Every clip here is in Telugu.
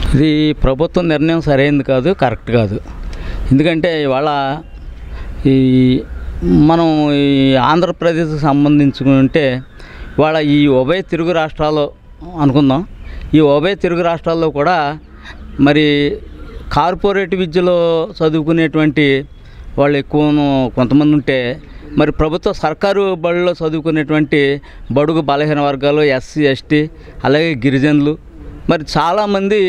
ఇది ప్రభుత్వం నిర్ణయం సరైనది కాదు కరెక్ట్ కాదు ఎందుకంటే ఇవాళ ఈ మనం ఈ ఆంధ్రప్రదేశ్కి సంబంధించుకుంటే ఇవాళ ఈ ఉభయ తెలుగు రాష్ట్రాల్లో అనుకుందాం ఈ ఉభయ తెలుగు రాష్ట్రాల్లో కూడా మరి కార్పొరేట్ విద్యలో చదువుకునేటువంటి వాళ్ళు ఎక్కువ కొంతమంది ఉంటే మరి ప్రభుత్వ సర్కారు బడుల్లో చదువుకునేటువంటి బడుగు బలహీన వర్గాలు ఎస్సీ ఎస్టీ అలాగే గిరిజనులు మరి చాలామంది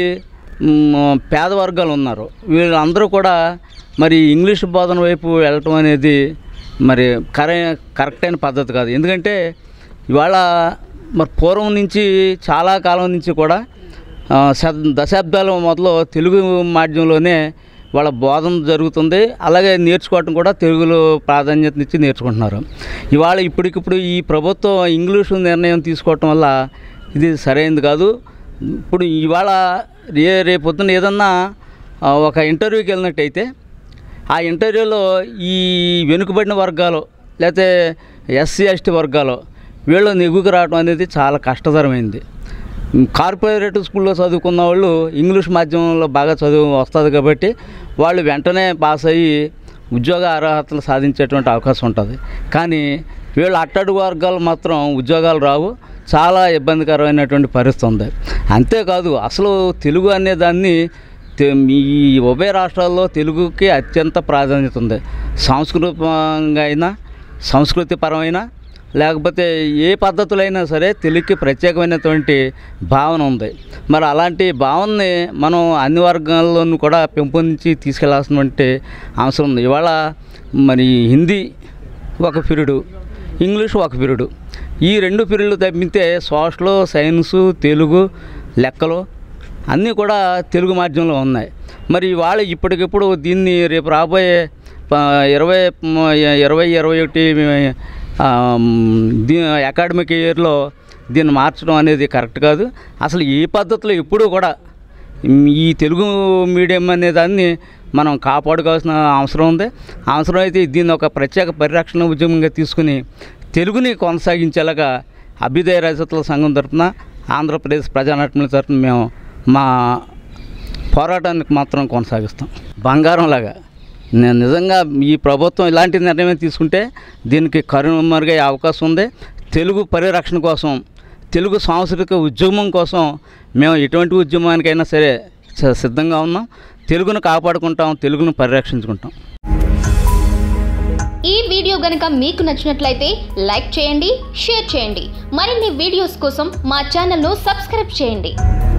మ్, పేద వర్గాలు ఉన్నారు వీళ్ళందరూ కూడా మరి ఇంగ్లీష్ బోధన వైపు వెళ్ళటం అనేది మరి కరె కరెక్ట్ అయిన పద్ధతి కాదు ఎందుకంటే ఇవాళ మరి పూర్వం నుంచి చాలా కాలం నుంచి కూడా ఆ, శత- దశాబ్దాల మొదలు తెలుగు మాధ్యమంలోనే వాళ్ళ బోధన జరుగుతుంది అలాగే నేర్చుకోవటం కూడా తెలుగులో ప్రాధాన్యతనిచ్చి నేర్చుకుంటున్నారు ఇవాళ ఇప్పటికిప్పుడు ఈ ప్రభుత్వం ఇంగ్లీషు నిర్ణయం తీసుకోవటం వల్ల ఇది సరైనది కాదు ఇప్పుడు ఇవాళ రే రేపొద్దున ఏదన్నా ఆ, ఒక ఇంటర్వ్యూకి వెళ్ళినట్టయితే ఆ ఇంటర్వ్యూలో ఈ వెనుకబడిన వర్గాలు లేకపోతే ఎస్సీ ఎస్టీ వర్గాలు వీళ్ళు నెగ్గుకు రావడం అనేది చాలా కష్టతరమైంది కార్పొరేట్ స్కూల్లో చదువుకున్న వాళ్ళు ఇంగ్లీష్ మాధ్యమంలో బాగా చదువు వస్తుంది కాబట్టి వాళ్ళు వెంటనే పాస్ అయ్యి ఉద్యోగ అర్హతలు సాధించేటువంటి అవకాశం ఉంటుంది కానీ వీళ్ళు అట్టడుగు వర్గాలు మాత్రం ఉద్యోగాలు రావు చాలా ఇబ్బందికరమైనటువంటి పరిస్థితి ఉంది అంతేకాదు అసలు తెలుగు అనే దాన్ని తె- ఈ ఉభయ రాష్ట్రాల్లో తెలుగుకి అత్యంత ప్రాధాన్యత ఉంది సాంస్కృతికంగా అయినా సంస్కృతి పరమైన లేకపోతే ఏ పద్ధతులైనా సరే తెలుగుకి ప్రత్యేకమైనటువంటి భావన ఉంది మరి అలాంటి భావనని మనం అన్ని వర్గాల్లోనూ కూడా పెంపొందించి తీసుకెళ్లాల్సినటువంటి అవసరం ఉంది ఇవాళ మరి హిందీ ఒక పీరియడు ఇంగ్లీష్ ఒక పీరియడు ఈ రెండు పీరియడ్లు తప్పితే సోషల్ సైన్సు తెలుగు లెక్కలు అన్నీ కూడా తెలుగు మాధ్యమంలో ఉన్నాయి మరి వాళ్ళు ఇప్పటికిప్పుడు దీన్ని రేపు రాబోయే ప- ఇరవై మ- ఇరవై ఇరవై ఒకటి ఆ, దీ అకాడమిక్ ఇయర్లో దీన్ని మార్చడం అనేది కరెక్ట్ కాదు అసలు ఈ పద్ధతిలో ఎప్పుడూ కూడా ఈ తెలుగు మీడియం అనే దాన్ని మనం కాపాడుకోవాల్సిన అవసరం ఉంది అవసరం అయితే దీన్ని ఒక ప్రత్యేక పరిరక్షణ ఉద్యమంగా తీసుకుని తెలుగుని కొనసాగించేలాగా అభ్యుదయ రచయితల సంఘం తరఫున ఆంధ్రప్రదేశ్ ప్రజానాట్యుల తరఫున మేము మా పోరాటానికి మాత్రం కొనసాగిస్తాం బంగారంలాగా నేను నిజంగా ఈ ప్రభుత్వం ఇలాంటి నిర్ణయం తీసుకుంటే దీనికి కరుమరుగయ్యే అవకాశం ఉంది తెలుగు పరిరక్షణ కోసం తెలుగు సాంస్కృతిక ఉద్యమం కోసం మేము ఎటువంటి ఉద్యమానికైనా సరే స- సిద్ధంగా ఉన్నాం తెలుగును కాపాడుకుంటాం తెలుగును పరిరక్షించుకుంటాం ఈ వీడియో గనుక మీకు నచ్చినట్లయితే లైక్ చేయండి షేర్ చేయండి మరిన్ని వీడియోస్ కోసం మా ఛానల్ను సబ్స్క్రైబ్ చేయండి